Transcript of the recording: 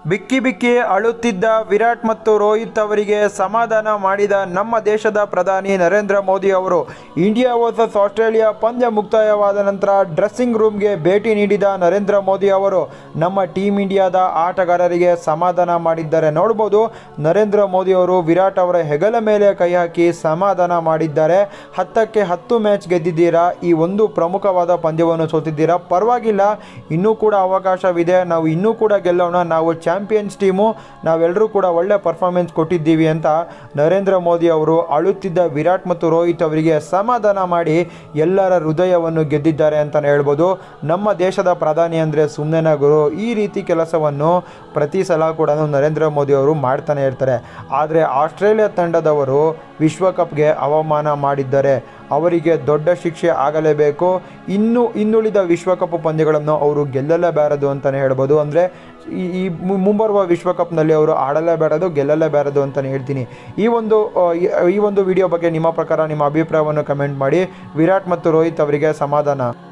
ಬಿಕ್ಕಿ ಬಿಕ್ಕಿ ಅಳುತ್ತಿದ್ದ ವಿರಾಟ್ ಮತ್ತು ರೋಹಿತ್ ಅವರಿಗೆ ಸಮಾಧಾನ ಮಾಡಿದ ನಮ್ಮ ದೇಶದ ಪ್ರಧಾನಿ ನರೇಂದ್ರ ಮೋದಿ ಅವರು ಇಂಡಿಯಾ ವರ್ಸಸ್ ಆಸ್ಟ್ರೇಲಿಯಾ ಪಂದ್ಯ ಮುಕ್ತಾಯವಾದ ನಂತರ ಡ್ರೆಸ್ಸಿಂಗ್ ರೂಮ್ಗೆ ಭೇಟಿ ನೀಡಿದ ನರೇಂದ್ರ ಮೋದಿ ಅವರು ನಮ್ಮ ಟೀಮ್ ಇಂಡಿಯಾದ ಆಟಗಾರರಿಗೆ ಸಮಾಧಾನ ಮಾಡಿದ್ದಾರೆ ನೋಡ್ಬೋದು ನರೇಂದ್ರ ಮೋದಿ ಅವರು ವಿರಾಟ್ ಅವರ ಹೆಗಲ ಮೇಲೆ ಕೈ ಹಾಕಿ ಸಮಾಧಾನ ಮಾಡಿದ್ದಾರೆ ಹತ್ತಕ್ಕೆ ಹತ್ತು ಮ್ಯಾಚ್ ಗೆದ್ದಿದ್ದೀರಾ ಈ ಒಂದು ಪ್ರಮುಖವಾದ ಪಂದ್ಯವನ್ನು ಸೋತಿದ್ದೀರಾ ಪರವಾಗಿಲ್ಲ ಇನ್ನೂ ಕೂಡ ಅವಕಾಶವಿದೆ ನಾವು ಇನ್ನೂ ಕೂಡ ಗೆಲ್ಲೋಣ ನಾವು ಚಾಂಪಿಯನ್ಸ್ ಟೀಮು ನಾವೆಲ್ಲರೂ ಕೂಡ ಒಳ್ಳೆ ಪರ್ಫಾರ್ಮೆನ್ಸ್ ಕೊಟ್ಟಿದ್ದೀವಿ ಅಂತ ನರೇಂದ್ರ ಮೋದಿ ಅವರು ಅಳುತ್ತಿದ್ದ ವಿರಾಟ್ ಮತ್ತು ರೋಹಿತ್ ಅವರಿಗೆ ಸಮಾಧಾನ ಮಾಡಿ ಎಲ್ಲರ ಹೃದಯವನ್ನು ಗೆದ್ದಿದ್ದಾರೆ ಅಂತಲೇ ಹೇಳ್ಬೋದು ನಮ್ಮ ದೇಶದ ಪ್ರಧಾನಿ ಅಂದರೆ ಸುಮ್ಮನೆ ಗುರು ಈ ರೀತಿ ಕೆಲಸವನ್ನು ಪ್ರತಿ ಸಲ ಕೂಡ ನರೇಂದ್ರ ಮೋದಿ ಅವರು ಮಾಡ್ತಾನೆ ಇರ್ತಾರೆ ಆದರೆ ಆಸ್ಟ್ರೇಲಿಯಾ ತಂಡದವರು ವಿಶ್ವಕಪ್ಗೆ ಅವಮಾನ ಮಾಡಿದ್ದಾರೆ ಅವರಿಗೆ ದೊಡ್ಡ ಶಿಕ್ಷೆ ಆಗಲೇಬೇಕು ಇನ್ನು ಇನ್ನುಳಿದ ವಿಶ್ವಕಪ್ ಪಂದ್ಯಗಳನ್ನು ಅವರು ಗೆಲ್ಲಲೇಬಾರದು ಅಂತಲೇ ಹೇಳ್ಬೋದು ಅಂದರೆ ಈ ಈ ಮು- ಮುಂಬರುವ ವಿಶ್ವಕಪ್ನಲ್ಲಿ ಅವರು ಆಡಲೇಬಾರದು ಗೆಲ್ಲಲೇಬಾರದು ಅಂತಲೇ ಹೇಳ್ತೀನಿ ಈ ಒಂದು ಆ, ಈ- ಈ ಒಂದು ವಿಡಿಯೋ ಬಗ್ಗೆ ನಿಮ್ಮ ಪ್ರಕಾರ ನಿಮ್ಮ ಅಭಿಪ್ರಾಯವನ್ನು ಕಮೆಂಟ್ ಮಾಡಿ ವಿರಾಟ್ ಮತ್ತು ರೋಹಿತ್ ಅವರಿಗೆ ಸಮಾಧಾನ